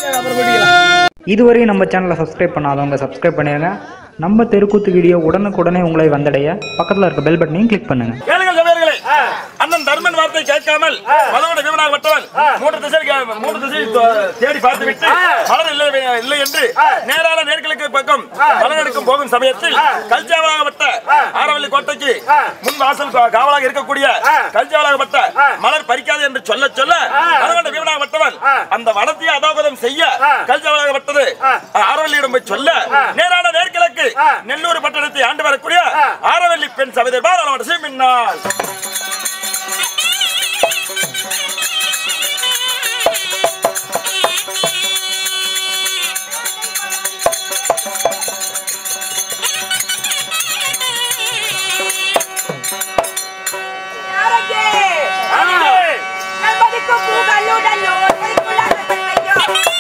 அப்புறம் கூட்டிக்கலாம் இதுவரை நம்ம சேனலை சப்ஸ்கிரைப் பண்ணாதவங்க சப்ஸ்கிரைப் பண்ணிடுங்க நம்ம தெருக்கூத்து வீடியோ உடனுக்குடனே உங்களை வந்தடைய பக்கத்தில் இருக்க பெல் பட்டனையும் கிளிக் பண்ணுங்கள் கேளுங்கள் சபையர்களே அண்ணன் தர்மன் வார்த்தை கேட்காமல் மதவன விமனாக வட்டவன் மூன்று திசை மூன்று திசை தேடி பார்த்து விட்டு மலர் இல்லை இல்லை என்று நேரான நேர்களுக்கு பக்கம் மலர் எடுக்கும் போகும் சமயத்தில் கல்ஜாவலாகப்பட்ட ஆரவல்லி கோட்டைக்கு முன் வாசல் கா- காவலாக இருக்கக்கூடிய கல்ஜாவலாகப்பட்ட மலர் பறிக்காது என்று சொல்ல சொல்ல மதவன விமனாக வட்டவன் அந்த வனத்தை அதாபதம் செய்ய கல்ஜாவலாகப்பட்டது ஆரவல்லியிடம் போய் சொல்ல நேரான நேர்களுக்கு நெல்லூர் பட்டணத்தை ஆண்டு வரக்கூடிய ஆரவல்லி பெண் சபைதை பாராளுமன்ற மின்னாள் யாரங்கே? நம்பதிக்கும் பூக்களுடனோ ஒளிக்குள்ளாக தன்மையோ.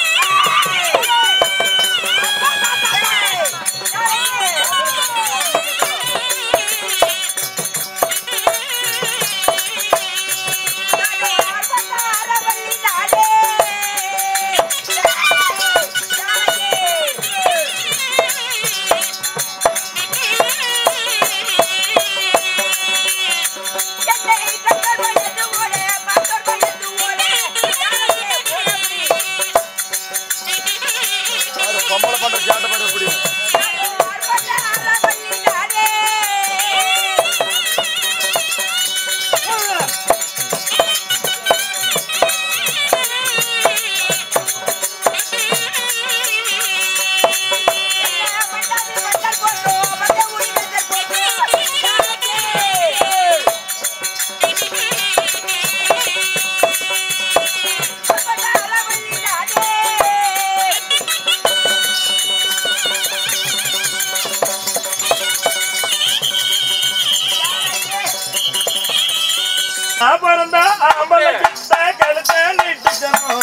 என்னை கண்டர் வயது ஓட, மக்கள் வயது ஓட. பொம்பளை பண்ற சேட்டை பாரு எப்படி பிறந்தா ஆம்பளை கிட்ட கழுத்தை நீட்டிக்கணும்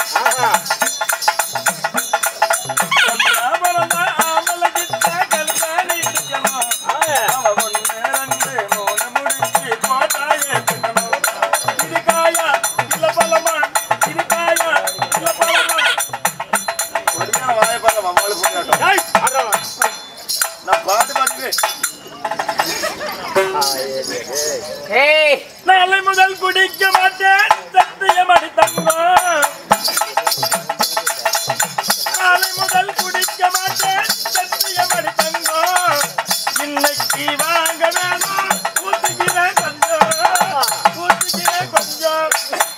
பிறந்தா ஆம்பளை கிட்ட கழுத்தை நீட்டிக்கணும் அவ ஒண்ணு ரெண்டு மூணு முடிச்சு போட்டா ஏத்துக்கணும் இது காயா இல்ல பழமா இது காயா இல்ல பழமா ஒரியான வாயை பாருங்க மம்மாளு போயாட்டம் நான் பாட்டு பாடுவேன் நாளை முதல் குடிக்க மாட்டேன் சத்தியம் அடி தங்கம் நாளை முதல் குடிக்க மாட்டேன் சத்தியம் அடி தங்கம் இன்னைக்கு வாங்க வேணும் ஊத்துகிறேன் கொஞ்சம் ஊத்துகிறேன் கொஞ்சம்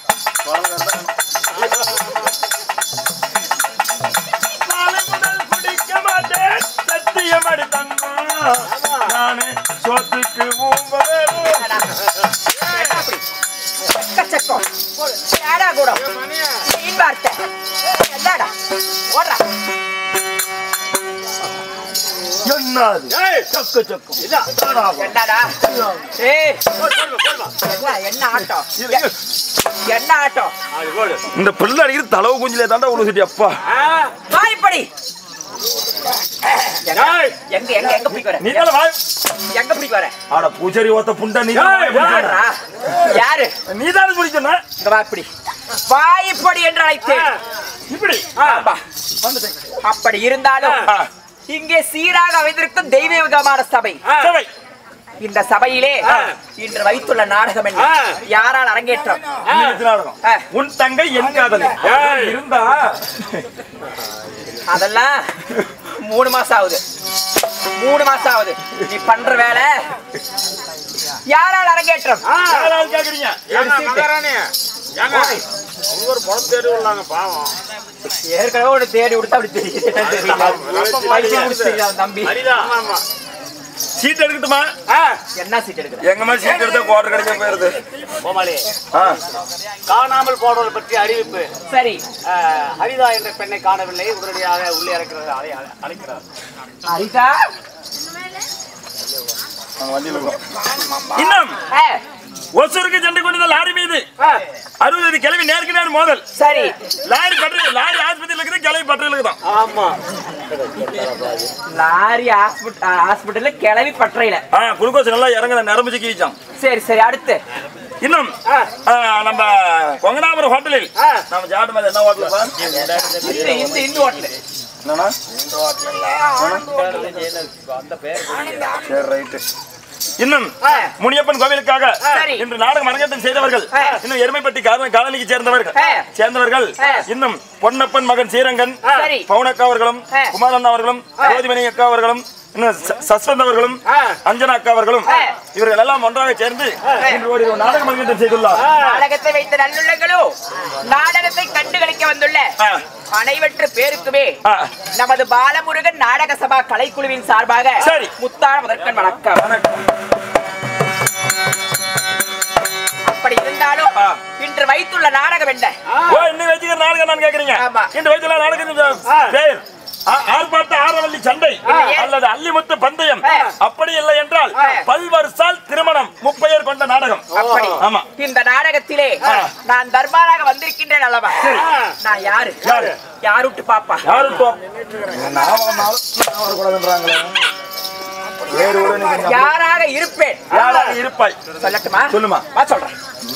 நாளை முதல் குடிக்க மாட்டேன் சத்தியம் அடி தங்கம் நானு சோத்துக்கு ஊம்ப வேணும் எக்கச்சக்கம். ஏடா கூடம். மீன் வார்த்தை. என்னடா? ஓடுறா. என்னது சொக்கு சொக்கு என்னடா? ஏய். என்ன, என்ன ஆட்டம்? என்ன ஆட்டம்? இந்த பிள்ளை அடிக்கிற தலவு குஞ்சிலே தாண்டா உழுகுட்டி அப்பா வாய்ப்படி. எங்க எங்க எங்க எங்க பிடிக்க வர நீ தானே வாய் எங்க பிடிக்க வர ஆட பூச்சரி ஓத்த புண்டை நீ யாரா? யாரு நீ தானே பிடிச்சன இங்க வா இப்படி வாய்ப்படி என்று அழைத்தேன் இப்படி ஆமா. அப்படி இருந்தாலும் ஆ. இங்கே சீராக அமைந்திருக்கும் தெய்வீகமான சபை சபை இந்த சபையிலே இன்று வைத்துள்ள நாடகம் என்ன யாரால் அரங்கேற்றம் இன்னைக்கு நாடகம். ஆ. உன் தங்கை என் காதலி இருந்தா அதெல்லாம் மூணு மாசம் ஆகுது மூணு மாசம் ஆகுது நீ பண்ற வேலை யாரால் அரங்கேற்றம் யாராவது கேக்குறீங்க ஏற்கனவே ஒரு தேடி கொடுத்தா அப்படி தெரியுது தெரியல பைத்தியம் முடிச்சு தெரியல அவன் தம்பி சீட் எடுக்கட்டுமா என்ன சீட் எடுக்கிற எங்க மாதிரி சீட் எடுத்தா குவார்டர் கிடைக்க போயிருது கோமாளி ஆ. காணாமல் போனவர்கள் பற்றி அறிவிப்பு சரி அஹ், ஹரிதா என்ற பெண்ணை காணவில்லை உடனடியாக உள்ளே இறக்கிறது அலை அழைக்கிறார் ஹரிதா நாங்க வண்டியில இருக்கோம். இன்னும் ஆ, ஒசூருக்கு சென்று கொண்டிருந்த லாரி மீது அறுபது கிளவி நேருக்கு நேர் மோதல் சரி லாரி பட்டு லாரி ஆஸ்பத்திரியில் இருக்குது கிளவி பட்டியலுக்கு தான் ஆமா லாரி ஹாஸ்பிட்டல் ஹாஸ்பிட்டல்ல கிளவி பற்றையில ஆ குளுக்கோஸ் நல்லா இறங்குத நரம்பு சிக்கி வச்சான் சரி சரி அடுத்து இன்னும் ஆ, நம்ம கொங்கனாபுரம் ஹோட்டலில் நம்ம ஜாட்டு மாதிரி என்ன ஹோட்டலுப்பா இந்த இந்த இந்த ஹோட்டல் என்னன்னா சரி ரைட்டு இன்னும் முனியப்பன் கோவிலுக்காக சரி. இன்று நாடகம் அரங்கேற்றம் செய்தவர்கள் ஆ. இன்னும் எருமைப்பட்டி கால- காலனிக்கு சேர்ந்தவர்கள் ஆ. சேர்ந்தவர்கள் ஆ. இன்னும் பொன்னப்பன் மகன் ஸ்ரீரங்கன் சரி. பவுனக்கா அவர்களும் ஆ. குமாரண்ணா அவர்களும் ஜோதிமணி அக்கா அவர்களும் இன்னும் ச- சஸ்வந்த் அவர்களும் அஞ்சனா அக்கா அவர்களும் ஆ. இவர்கள் எல்லாம் ஒன்றாக சேர்ந்து இன்று ஒரு நாடகம் அரங்கேற்றம் செய்துள்ளார் நாடகத்தை வைத்த நல்லுள்ளங்களோ நாடகத்தை கண்டுகளிக்க வந்துள்ள ஆ. அனைவற்று பேருக்குமே ஆ. நமது பாலமுருகன் நாடக சபா கலைக்குழுவின் சார்பாக சரி. முத்தான முதற்கண் வணக்கம் அப்படி இருந்தாலும் ஆ. இன்று வைத்துள்ள நாடகம் என்ன ஓ இன்னும் வச்சுக்கிற நாடகம் நான் கேக்குறீங்க ஆமா. இன்று வைத்துள்ள நாடகம் இந்த பேர் ஆ- ஆர்ப்பாட்ட ஆரவல்லி சண்டை இல்லையே. அல்லது அல்லிமுத்து பந்தயம் ஆ. அப்படி இல்லை என்றால் ஆ. பல்வர்சால் திருமணம் முப்பெயர் கொண்ட நாடகம் அப்படி ஆமா இந்த நாடகத்திலே ஆ. நான் தர்பாராக வந்திருக்கின்றேன் அல்லவா நான் யாரு யாரு? யாருட்டு பாப்பா யாருட்டோம் வேறு ஒரு நீங்க யாராக இருப்பேன் யாராக இருப்பாய் சொல்லட்டுமா சொல்லுமா. வா சொல்றேன்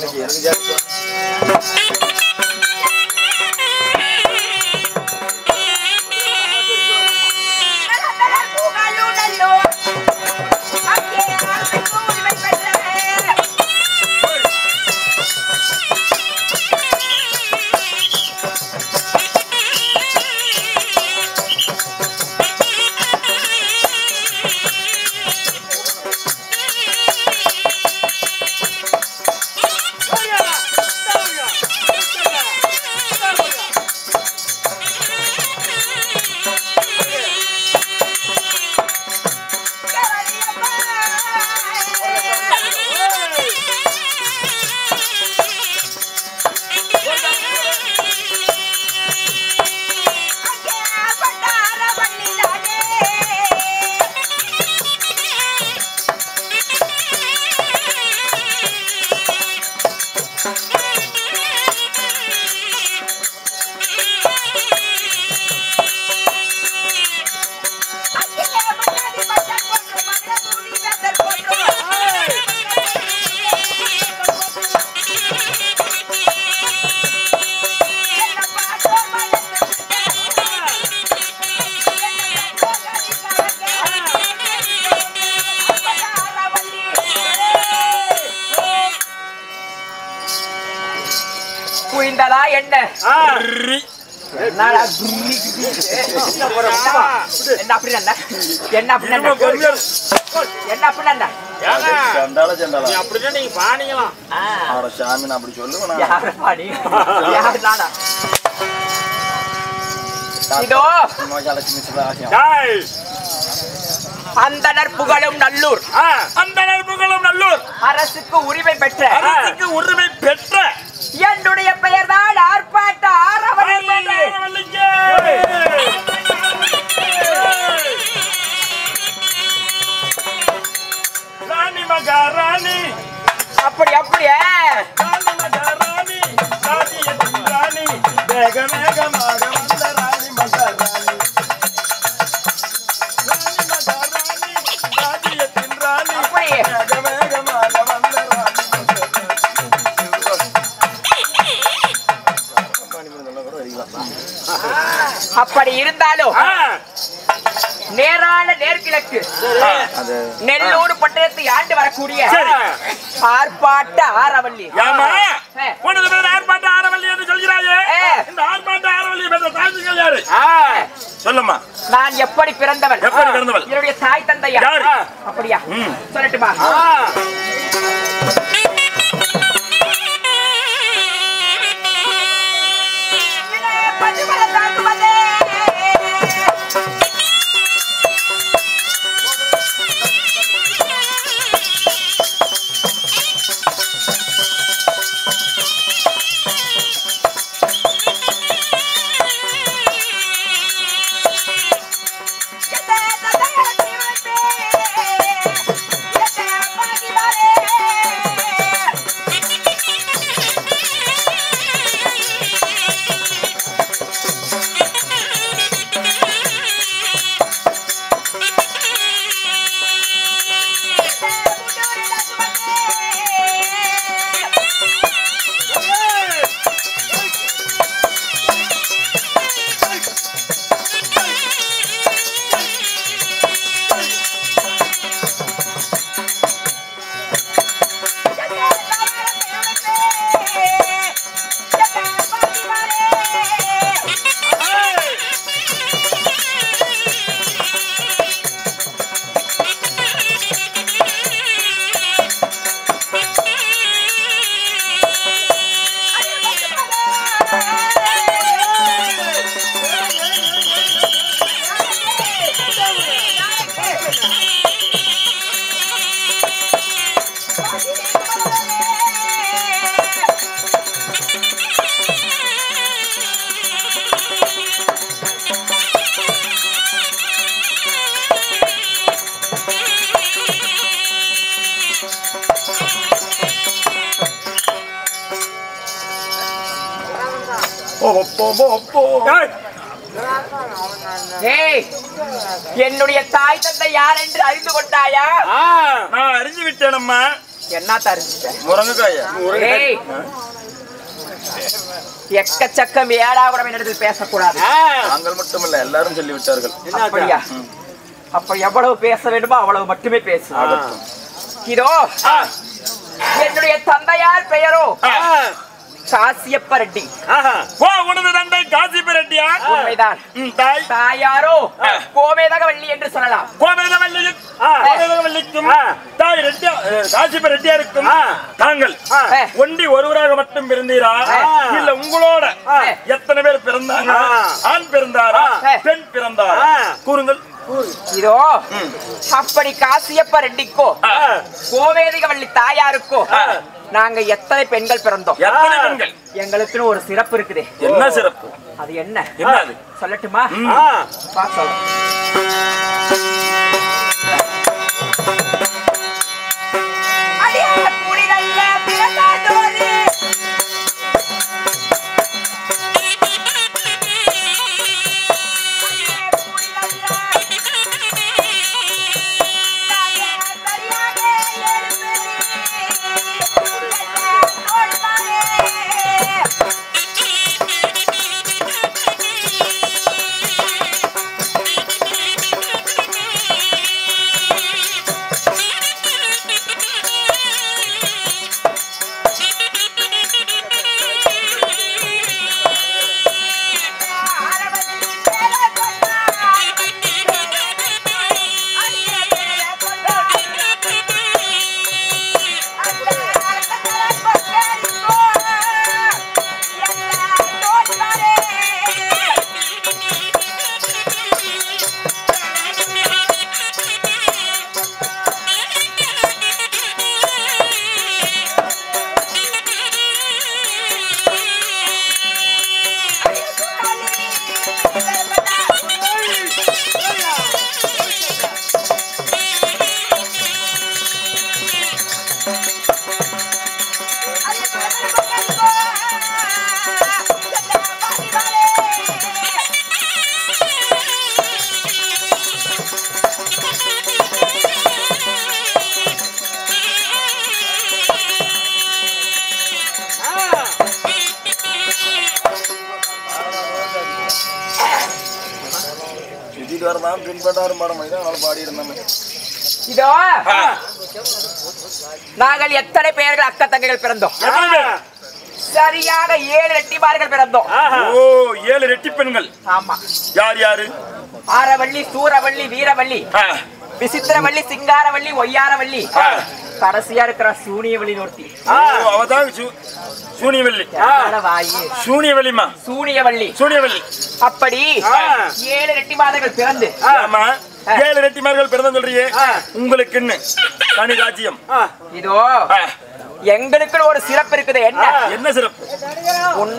புரிந்ததா என்ன என்னடா தும்மி என்ன அப்படி என்ன என்ன அப்படி என்ன அப்படி என்ன சண்டால சண்டால அப்படின்னா நீங்க பானீங்களாம் ஆட சாமி நான் அப்படி சொல்லுவேன் யாரு பாடி யாரு நாடா இதோ அந்தனர் புகழும் நல்லூர் அந்த நட்புகளும் நல்லூர் அரசுக்கு உரிமை பெற்ற அரசுக்கு உரிமை பெற்ற என்னுடைய பெயர் தான் ஆர்ப்பாட்ட ஆரவணி ஆரவல்லிக்கு. ராணி மகாராணி அப்படி அப்படியே ராணி மகாராணி ராணியத்தின் ராணி வேக வேகமாக வந்த ராணி மகாராணி ராணி மகாராணி ராஜ்யத்தின் ராணி அப்படி வேக வேகமாக வந்த ராணி அப்படி இருந்தாலும் நேரான நேர்கிழக்கு நெல்லூர் பட்டணத்தை ஆண்டு வரக்கூடிய சரி. ஆர்ப்பாட்ட ஆரவல்லி ஏமா ஏ. உனது பேர் ஆர்ப்பாட்ட ஆரவல்லி என்று சொல்கிறாயே ஏ. இந்த ஆர்ப்பாட்ட ஆரவல்லி பெற்ற தாய்கள் யாரு சொல்லுமா நான் எப்படி பிறந்தவன் எப்படி பிறந்தவள்? என்னுடைய தாய் தந்தையா யாரு? அப்படியா ம். சொல்லட்டுமா ஒப்போ ஒப்போ ஏய் என்னுடைய தாய் தந்தை யார் என்று அறிந்து கொண்டாயா நான் அறிஞ்சு விட்டேன் அம்மா என்ன தெரிஞ்சுட்ட முருங்கைக்காயா ஏய் எக்கச்சக்கம் ஏடாகுடம் என்னிடத்தில் பேசக்கூடாது நாங்கள் மட்டுமல்ல எல்லாரும் சொல்லி விட்டார்கள் அப்படியா அப்ப எவ்வளவு பேச வேண்டுமோ அவ்வளவு மட்டுமே பேசு இதோ என்னுடைய தந்தையார் பெயரோ காசியப்ப ரெட்டி ஓ உனது தந்தை காசிப ரெட்டியா உண்மைதான் ம், தாய் தாயாரோ கோமேதகவள்ளி என்று சொல்லலாம் கோமேதவல்லியும் கோமேதவல்லிக்கும் தாய் ரெட்டியா அஹ், காசிப ரெட்டியாருக்கும் தாங்கள் ஒண்டி ஒருவராக மட்டும் பிறந்தீரா இல்ல உங்களோட எத்தனை பேர் பிறந்தாங்க ஆண் பிறந்தாரா பெண் பிறந்தாரா கூறுங்கள் இதோ அப்படி காசியப்ப ரெட்டிக்கோ கோமேதகவள்ளி தாயாருக்கோ நாங்க எத்தனை பெண்கள் பிறந்தோம் எத்தனை பெண்கள் எங்களுக்குன்னு ஒரு சிறப்பு இருக்குது என்ன சிறப்பு அது என்ன என்ன அது? சொல்லட்டுமா வா சொல்றேன். அடியே புனிதல்ல பிறந்தாதோரு. அடியே புனிதல்ல. தாயே சரியாக எழுப்பு. ஓடுமாறே. வீட்டுக்காரன் பின்பற்றாரும் பாடம் அதனால பாடி இருந்தாங்க இதோ நாங்கள் எத்தனை பேர்கள் அக்கா தங்கைகள் பிறந்தோம் எத்தனை பேர்? சரியாக ஏழு ரெட்டிமார்கள் பிறந்தோம் ஓ ஏழு ரெட்டி பெண்கள் ஆமா யார் யாரு ஆரவள்ளி சூரவள்ளி வீரவள்ளி ஆ, விசித்திரவள்ளி சிங்காரவள்ளி ஒய்யாரவள்ளி ஆ. கடைசியா இருக்கிற சூனியவள்ளி ஒருத்தி ஓ, அவதான் சூ- சூனியவல்லி என்னோட வாயி சூனியவல்லிமா சூனியவள்ளி சூனியவல்லி அப்படி ஏழு ரெட்டிமார்கள் பிறந்து ஆமா ஏழு ரெட்டிமார்கள் பிறந்த சொல்றியே உங்களுக்குன்னு தனி ராஜ்யம் இதோ ஆ, எங்களுக்கு ஒரு சிறப்பு இருக்குது என்ன என்ன சிறப்பு உன்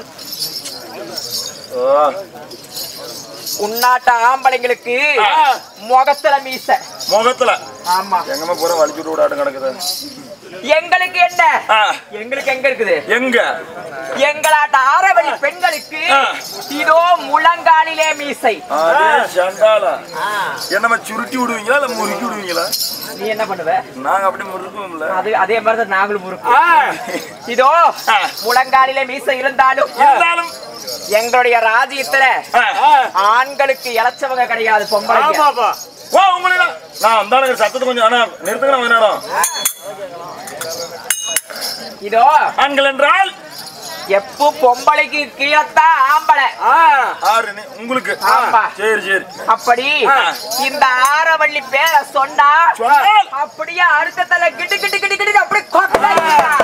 உன்னாட்ட ஆம்பளைங்களுக்கு முகத்துல மீச முகத்துல ஆமா எங்கம்மா பூரா வலிச்சுட்டு விடாட்டம் கிடக்குது எங்களுக்கு என்ன ஆ, எங்களுக்கு எங்க இருக்குது எங்க எங்களாட்ட ஆரவழி பெண்களுக்கு ஆ. இதோ முழங்காலிலே மீசை அதே சண்டாலா என்னம்மா சுருட்டி விடுவீங்களா இல்ல முறுக்கி விடுவீங்களா நீ என்ன பண்ணுவ நாங்க அப்படி முறுக்குவோம்ல அது அதே மாதிரி தான் நாங்களும் முறுக்கு இதோ ஆ. முழங்காலிலே மீசை இருந்தாலும் இருந்தாலும் எங்களுடைய ராஜ்யத்துல ஆ, ஆண்களுக்கு இளைச்சவங்க கிடையாது பொம்பளை ஓ உங்களுக்கு நான் வந்தானுங்க சத்தத்தை கொஞ்சம் ஆனா நிறுத்துங்க கொஞ்ச நேரம் இதோ ஆண்கள் என்றால் எப்போ பொம்பளைக்கு கீழத்தான் ஆம்பளை ஆறு நீ- உங்களுக்கு ஆமா. சரி சரி அப்படி ஆ. இந்த ஆரவள்ளி பேரை சொன்னா சொன்னால் அப்படியே அடுத்த தலை கிட்டு கிட்டு கிட்டு கிட்டு அப்படி கொக்கரிக்கிறா.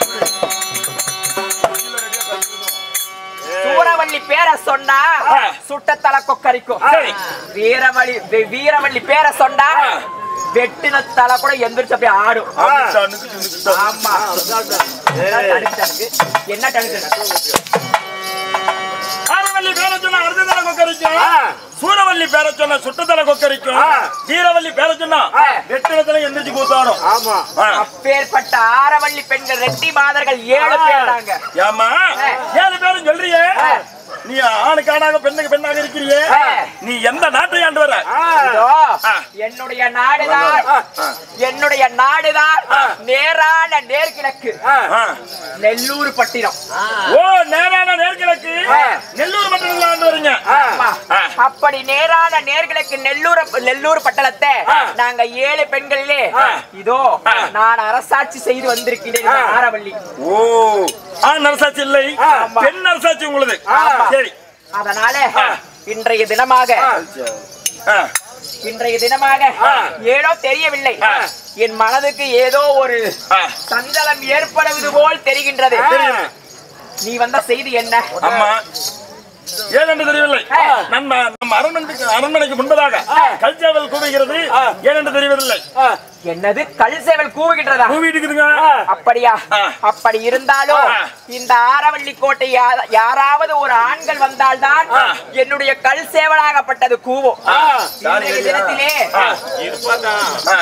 சூரவள்ளி பேரை சொன்னா ஆ. சுட்டத்தலை கொக்கரிக்கும் சரி. வீரவள்ளி வி- வீரவள்ளி பேரை சொன்னா ஆ. வெட்டின தலை கூட எந்திரிச்சு அப்படியே ஆடும் அப்படி தண்ணுக்கு தின்னுக்கு தான். ஆமா என்ன டனுக்கு டனுக்கு? என்ன டனுக்கு டனுக்கு? ஆரவல்லி பேரை சொன்னா அர்த்தத்தலை கொக்கரிக்கும் சூரவல்லி பேரை சொன்னா சுட்டத்தலை கொக்கரிக்கும் வீரவல்லி பேரை சொன்னா வெட்டினத்துல எந்திரிச்சு கூத்தாடும் ஆமா அப்பேற்பட்ட ஆரவள்ளி பெண்கள் ரெட்டி மாதர்கள் ஏழு பேர் தாங்க ஏமா ஏழு பேரும் சொல்றியே நீ ஆணுக்கு ஆணாக பெண்ணுக்கு பெண்ணாக இருக்கிறியே நீ எந்த நாட்டை ஆண்டு வர இதோ, ஆ. என்னுடைய நாடுதான் என்னுடைய நாடுதான் நேரான நேர்கிழக்கு ஆ. நெல்லூர் பட்டினம் ஓ நேரான நேர்கிழக்கு ஆ. நெல்லூர் பட்டணத்துல ஆண்டு வரீங்க ஆமா. ஆ. அப்படி நேரான நேர்கிழக்கு நெல்லூர் நெல்லூர் பட்டணத்தை நாங்க ஏழு பெண்களிலே இதோ நான் அரசாட்சி செய்து வந்திருக்கிறேன் இந்த ஆரவள்ளி ஓ ஆண் நரசாட்சி இல்லை ஆமா. பெண் நரசாட்சி உங்களுது ஆமா. சரி அதனால இன்றைய தினமாக ஆ. இன்றைய தினமாக ஏதோ தெரியவில்லை என் மனதுக்கு ஏதோ ஒரு ஆ. சஞ்சலம் ஏற்படுவது போல் தெரிகின்றது தெரியுது. நீ வந்த செய்தி என்ன அம்மா ஏனென்று தெரியவில்லை ஆ. நம்ம நம்ம அரண்மனைக்கு அரண்மனைக்கு முன்பதாக கல்ச்சாவல் கூவுகிறது ஏனென்று தெரியவில்லை என்னது கல் சேவல் கூவுகின்றதா கூவிட்டு இருக்குதுங்க அப்படியா ஆ. அப்படி இருந்தாலும் ஆ. இந்த ஆரவள்ளி கோட்டை யா- யாராவது ஒரு ஆண்கள் வந்தால்தான் ஆ. என்னுடைய கல் சேவலாகப்பட்டது கூவும் இன்றைய தினத்திலே ஆ. ஆ.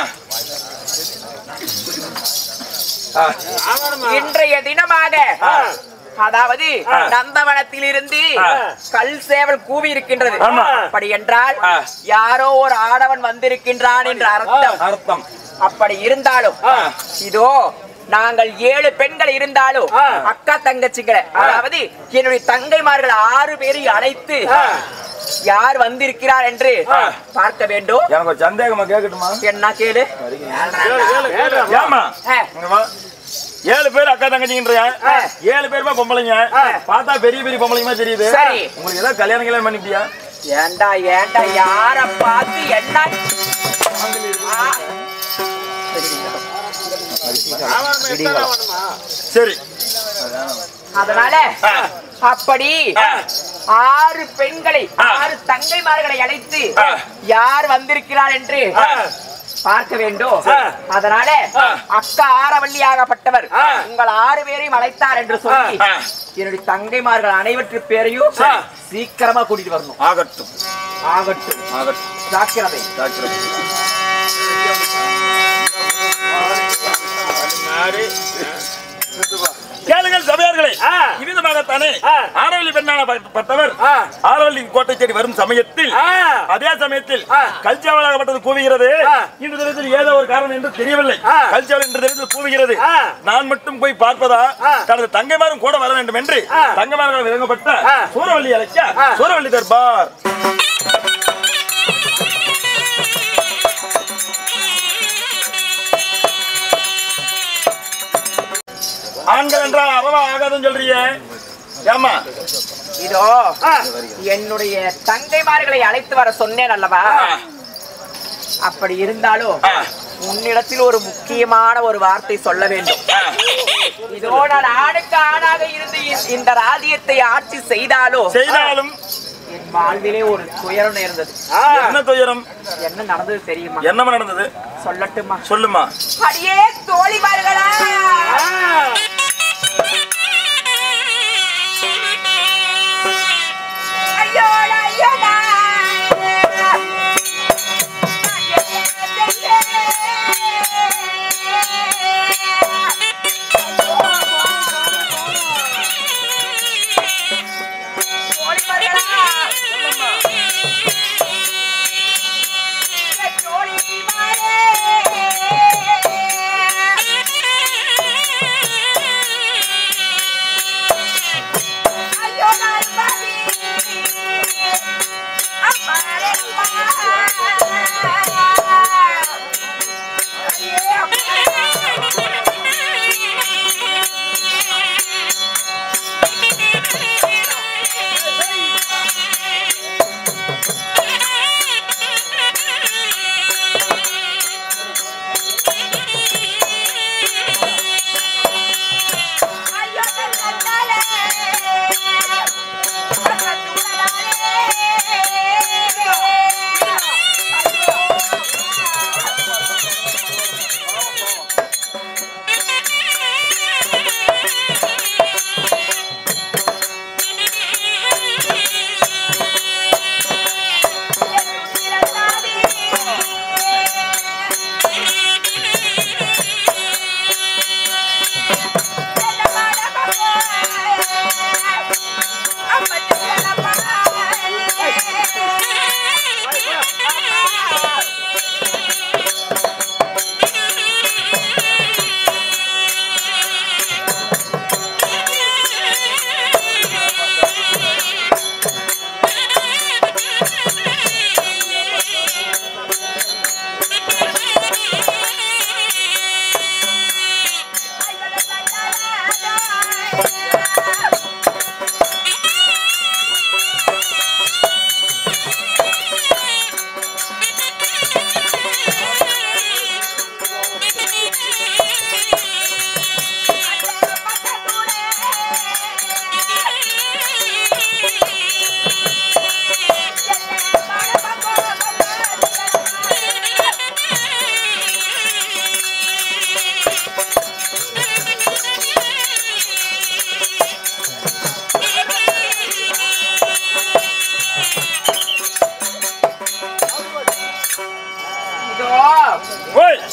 ஆ. இன்றைய தினமாக அதாவது நந்தவனத்தில் இருந்து கல் சேவல் கூவி இருக்கின்றது ஆமா. அப்படி என்றால் ஆ. யாரோ ஒரு ஆடவன் வந்திருக்கின்றான் என்ற அர்த்தம் அர்த்தம் அப்படி இருந்தாலும் இதோ நாங்கள் ஏழு பெண்கள் இருந்தாலும் அக்கா தங்கச்சிங்களை அதாவது என்னுடைய தங்கைமார்கள் ஆறு பேரை அழைத்து யார் வந்திருக்கிறார் என்று பார்க்க வேண்டும் எனக்கு ஒரு சந்தேகமா கேட்கட்டுமா என்ன கேளு ஏமா ஆ. இங்க வா. ஏழு பேர் அக்கா தங்கச்சிங்கன்றியா ஆ. ஏழு பேருமா பொம்பளைங்க பார்த்தா பெரிய பெரிய பொம்பளைங்க மாதிரி தெரியுது சரி. உங்களுக்கு ஏதாவது கல்யாணம் கல்யாணம் பண்ணிட்டியா ஏண்டா ஏண்டா யார பார்த்து என்ன ஆ, சரி அதனால ஆ. அப்படி ஆ. ஆறு பெண்களை ஆ. ஆறு தங்கைமார்களை அழைத்து ஆ. யார் வந்திருக்கிறார் என்று ஆ. பார்க்க வேண்டும் ஆ. அதனால ஆ. அக்கா ஆரவள்ளியாகப்பட்டவர் ஆ. உங்கள் ஆறு பேரையும் அழைத்தார் என்று சொல்லி ஆ. என்னுடைய தங்கைமார்கள் அனைவற்று பேரையும் ஆ. சீக்கிரமா கூட்டிட்டு வரணும் ஆகட்டும் ஆகட்டும் ஆகட்டும் ஜாக்கிரதை டாக்டர் கேளுங்கள் சபையார்களே இவ்விதமாகத்தானே ஆரவல்லி பெண்ணான பட்டவர் ஆரவல்லி கோட்டை தேடி வரும் சமயத்தில் அதே சமயத்தில் கல்ச்சாவலாகப்பட்டது கூவுகிறது இந்த தினத்தில் ஏதோ ஒரு காரணம் என்று தெரியவில்லை கல்ச்சாவல் என்ற தினத்தில் கூவுகிறது நான் மட்டும் போய் பார்ப்பதா தனது தங்கைமாரும் கூட வர வேண்டும் என்று தங்கைமார்கள் விளங்கப்பட்ட சூரவல்லி அழைக்க சூரவல்லி தர்பார் ஆண்கள் என்றால் அறவா ஆகாதுன்னு சொல்றியே ஏமா இதோ என்னுடைய தங்கைமார்களை அழைத்து வர சொன்னேன் அல்லவா அப்படி இருந்தாலும் உன்னிடத்தில் ஒரு முக்கியமான ஒரு வார்த்தை சொல்ல வேண்டும் இதோ நான் ஆணுக்கு ஆணாக இருந்து இ- இந்த ராஜ்யத்தை ஆட்சி செய்தாலும் செய்தாலும் என் வாழ்விலே ஒரு துயரம் நேர்ந்தது என்ன துயரம் என்ன நடந்தது தெரியுமா என்னமா நடந்தது சொல்லட்டுமா சொல்லுமா அடியே தோழிமார்களா ஐயோடா, ஐயோடா. தோழிமார்களா.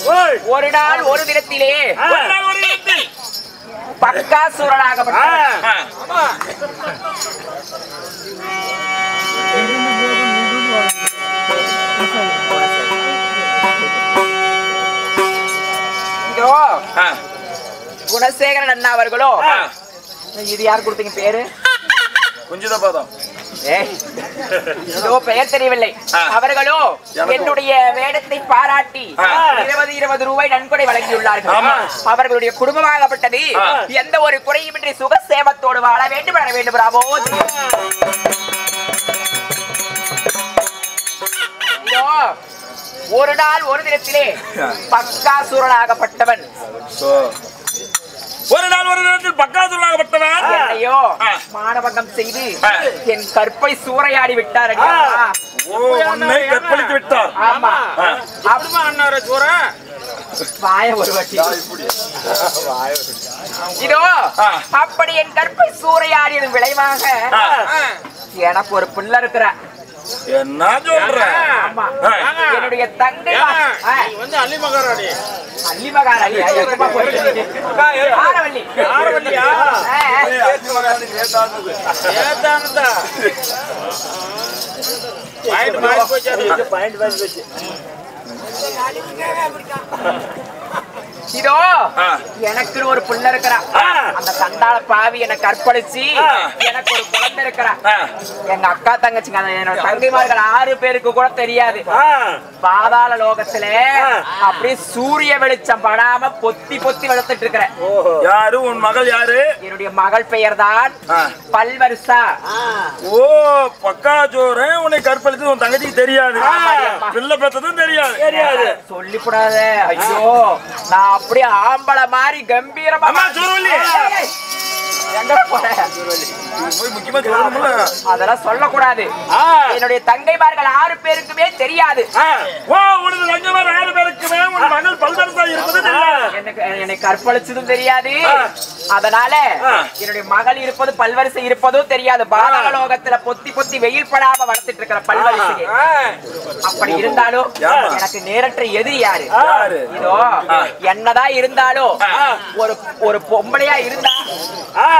ஓய் ஒரு நாள் ஒரு தினத்திலே ஒரு நாள் ஒரு இடத்தில் பக்காசூரனாகப்பட்டவன் ஆ. இதோ ஆ. குணசேகரன் அண்ணா அவர்களோ ஆ. இது யார் கொடுத்தீங்க பேரு குஞ்சித பாதம் ஏய், இதோ பெயர் தெரியவில்லை ஆ. அவர்களோ எனக்கு- என்னுடைய வேடத்தை பாராட்டி ஆ. இருபது இருபது ரூபாய் நன்கொடை வழங்கியுள்ளார்கள் ஆமா. அவர்களுடைய குடும்பமாகப்பட்டது ஆ. எந்த ஒரு குறையுமின்றி சுகசேமத்தோடு வாழ வேண்டும் வாழ வேண்டும் பிராவோ இதோ ஒரு நாள் ஒரு தினத்திலே பக்காசூரனாகப்பட்டவன் ஒரு நாள் ஒரு நேரத்தில் பக்காசுரனாகப்பட்டவன் என்னையோ ஆ. மானபங்கம் செய்து ஆ. என் கற்பை சூறையாடி விட்டார் அடியா. ஓ உன்னை கற்பழித்து விட்டார் ஆமா ஆ. அப்படிமா அண்ணார சோற வாய ஒரு வாட்டி இதோ ஆ. அப்படி என் கற்பை சூறையாடியதன் விளைவாக ஆ. எனக்கு ஒரு பிள்ளை இருக்கிற என்ன சொல்ற ஆமா ஆ. என்னுடைய தங்கை வா- ஆ, நீ வந்து அள்ளி மகாராணி அல்லி மகாராணி எங்கப்பா போயிட்டு ஆரவல்லி ஆரவல்லியா? ஆ, ஆ. ஏத்தானதா பாயிண்ட் மாறி போச்சு அது. பாயிண்ட் மாறி போச்சு இதோ ஆ. எனக்கு ஒரு புள்ள இருக்கிறா ஆ. அந்த சண்டாள பாவி என்னை கற்பழிச்சு ஆ. எனக்கு ஒரு குழந்தை இருக்கிறா ஆ. எங்க அக்கா தங்கச்சிங்க அந்த என்னோட தங்கைமார்கள் ஆறு பேருக்கு கூட தெரியாது ஆ பாதாள லோகத்துல ஆ. அப்படியே சூரிய வெளிச்சம் படாம பொத்தி பொத்தி வெளுத்துட்டு இருக்கிறேன் ஓஹோ யாரு உன் மகள் யாரு என்னுடைய மகள் பெயர் தான் ஆ. பல்வரிசா ஓ பக்கா சோறு உன்னை கற்பழித்து உன் தங்கச்சிக்கு தெரியாது பிள்ளை பெத்ததும் தெரியாது தெரியாது சொல்லிக்கூடாத ஐயோ நான் அப்படியே ஆம்பளை மாதிரி கம்பீரமா அம்மா சோறுவல்லி ஏய், ஏய். எங்க போற போய் முக்கியமா சொல்லணும்ல அதெல்லாம் சொல்லக்கூடாது ஆ என்னுடைய தங்கைமார்கள் ஆறு பேருக்குமே தெரியாது ஆ ஓ உனது தங்கமான ஆறு பேருக்குமே உன் மகள் பல்தரசா இருப்பது தெரியாது எனக்கு என்னை கற்பழிச்சதும் தெரியாது அதனால ஆ. என்னுடைய மகள் இருப்பது பல்வரிசை இருப்பதும் தெரியாது பாதாளலோகத்துல பொத்தி பொத்தி வெயில் படாம வளர்த்துட்டு இருக்கிற பல்வரிசை ஆ அப்படி இருந்தாலும் யாமா? எனக்கு நேரற்ற எதிரி யாரு யாரு இதோ என்னதான் இருந்தாலும் ஆ. ஒரு ஒரு பொம்பளையா இருந்தா ஆ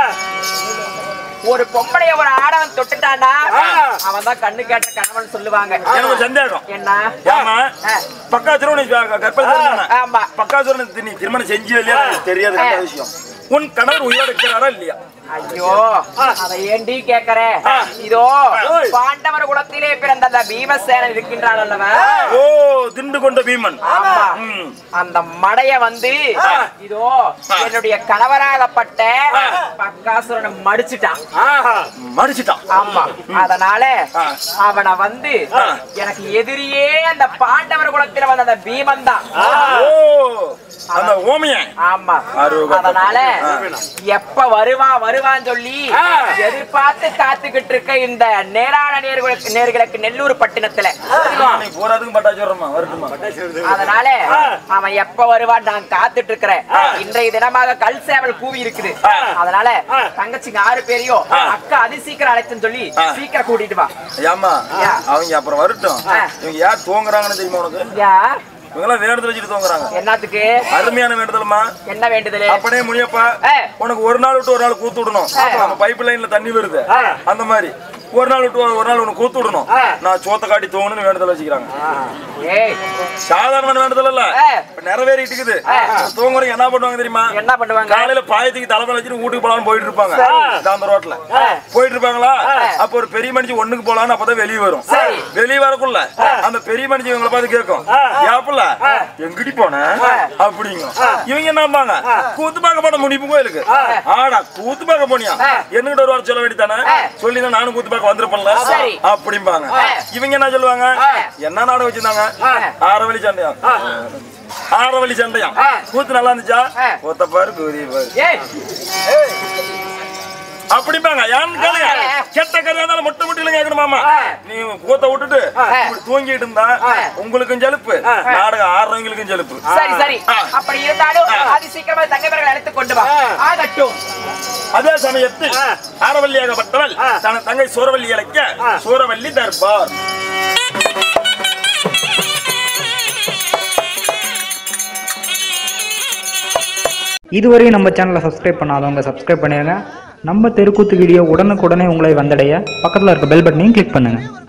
ஒரு பொம்பளைய ஒரு ஆடவன் தொட்டுட்டானா ஆ. அவன் தான் கண்ணு கேட்ட கணவன் சொல்லுவாங்க எனக்கு ஒரு சந்தேகம் என்ன ஏமா ஆ. பக்காசுரம் உன்னை கற்பழித்தானே ஆமா பக்காசுரம் நீ திருமணம் செஞ்சு இல்லையா எனக்கு தெரியாது நல்ல விஷயம் உன் கணவர் உயிரோட இருக்கிறாரா இல்லையா ஐயோ அதை ஏண்டி கேக்குற ஆ. இதோ ஓய். பாண்டவர் குலத்திலே பிறந்த அந்த பீமசேனன் இருக்கின்றான் அல்லவா ஓ திண்டு கொண்ட பீமன் ஆமா ம். அந்த மடைய வந்து இதோ என்னுடைய கணவராகப்பட்ட பக்காசுரனை மடிச்சிட்டான் ஆஹா மடிச்சிட்டான் ஆமா அதனால ஆ. அவனை வந்து ஆ. எனக்கு எதிரியே அந்த பாண்டவர் குலத்தில வந்த அந்த பீமன் தான் ஓ அந்த ஓமியன் ஆமா அருவப்பட்ட அதனால ஆ. எப்ப வருவான் வருவான் சொல்லி ஆ. எதிர்பார்த்து காத்துக்கிட்டு இருக்க இந்த நேரான நேர்களுக்கு நேர்களுக்கு நெல்லூர் பட்டினத்துல நீ போறதுக்கும் பட்டா சொல்றமா வரட்டுமா அதனால அவன் எப்ப வருவான் நான் காத்துட்டு இருக்கிறேன் இன்றைய தினமாக கல் சேவல் கூவி இருக்குது ஆ. அதனால ஆ. தங்கச்சிங்க ஆறு பேரையும் ஆ. அக்கா அதி சீக்கிரம் அழைச்சுன்னு சொல்லி ஆ. சீக்கிரம் கூட்டிட்டு வா ஏமா யா. அவங்க அப்புறம் வரட்டும் ஆ. இவங்க யார் தூங்குறாங்கன்னு தெரியுமா உனக்கு யா இவங்க எல்லாம் வேண்டுதல் வச்சுட்டு தூங்குறாங்க என்னத்துக்கு அருமையான வேண்டுதல்மா என்ன வேண்டுதலு அப்படியே முனியப்பா ஆ. உனக்கு ஒரு நாள் விட்டு ஒரு நாள் கூத்து விடணும் நம்ம பைப் லைன்ல தண்ணி வருது ஆ. அந்த மாதிரி ஒரு நாள் விட்டு ஒரு நாள் உனக்கு கூத்து விடணும் ஆ. நான் சோத்த காட்டி தூங்கணும்னு வேண்டுதல் வச்சுக்கிறாங்க ஏய் சாதாரணமான வேண்டுதல் இல்ல ஆ. இப்ப நிறைவேறிட்டு இருக்குது ஆ. தூங்குறவங்க என்ன பண்ணுவாங்க தெரியுமா என்ன பண்ணுவாங்க காலையில பாயத்துக்கு தலைமை வச்சுட்டு வீட்டுக்கு போலாம்னு போயிட்டு இருப்பாங்க சரி. இந்த அந்த ரோட்ல ஆ. போயிட்டு இருப்பாங்களா ஆ. அப்ப ஒரு பெரிய மனுஷன் ஒண்ணுக்கு போலான்னு அப்பதான் வெளியே வரும் சரி. வெளியே வரக்குள்ள அந்த பெரிய மனுஷன் இவங்களை பார்த்து கேட்கும் ஏப்பல எங்கடி போன அப்படிங்க இவங்க என்னம்பாங்க கூத்து பார்க்க போன முடிப்பு கோயிலுக்கு ஆடா கூத்து பார்க்க போனியா ஆ. என்னகிட்ட ஒரு வாரம் சொல்ல வேண்டியதானே ஆ. சொல்லி தான் நானும் கூத்து பார்க்க வந்திருப்பேன்ல சரி. அப்படிம்பாங்க ஆ. இவங்க என்ன சொல்லுவாங்க ஆ. என்ன நாடகம் வச்சிருந்தாங்க ஆ. ஆரவழி சண்டையா ஆரவழி சண்டையா ஆ. கூத்து நல்லா இருந்துச்சா ஆ. ஒத்த பாரு கூதி பாரு ஏய் அப்படிம்பாங்க ஏன்னு கேளுங்க ஆ. கெட்ட கதையா இருந்தாலும் முட்டை முட்டில கேட்கணுமாமா ஆ. நீ கூத்த விட்டுட்டு ஆ. இப்படி தூங்கிட்டு இருந்தா ஆ. உங்களுக்கும் ஜலுப்பு நாடகம் ஆடுறவங்களுக்கும் ஜலுப்பு சரி சரி ஆ. அப்படி இருந்தாலும் அது சீக்கிரமா தங்கவர்கள் அழைத்து கொண்டு வா ஆகட்டும் அதே சமயத்தில் ஆரவல்லியாகப்பட்டவள் தன் தங்கை சூரவல்லி அழைக்க சூரவல்லி தர்பார் இதுவரையும் நம்ம சேனலை சப்ஸ்கிரைப் பண்ணாதவங்க சப்ஸ்கிரைப் பண்ணிடுங்க நம்ம தெருக்கூத்து வீடியோ உடனுக்குடனே உங்களை வந்தடைய பக்கத்தில் இருக்க பெல் பட்டனையும் கிளிக் பண்ணுங்கள்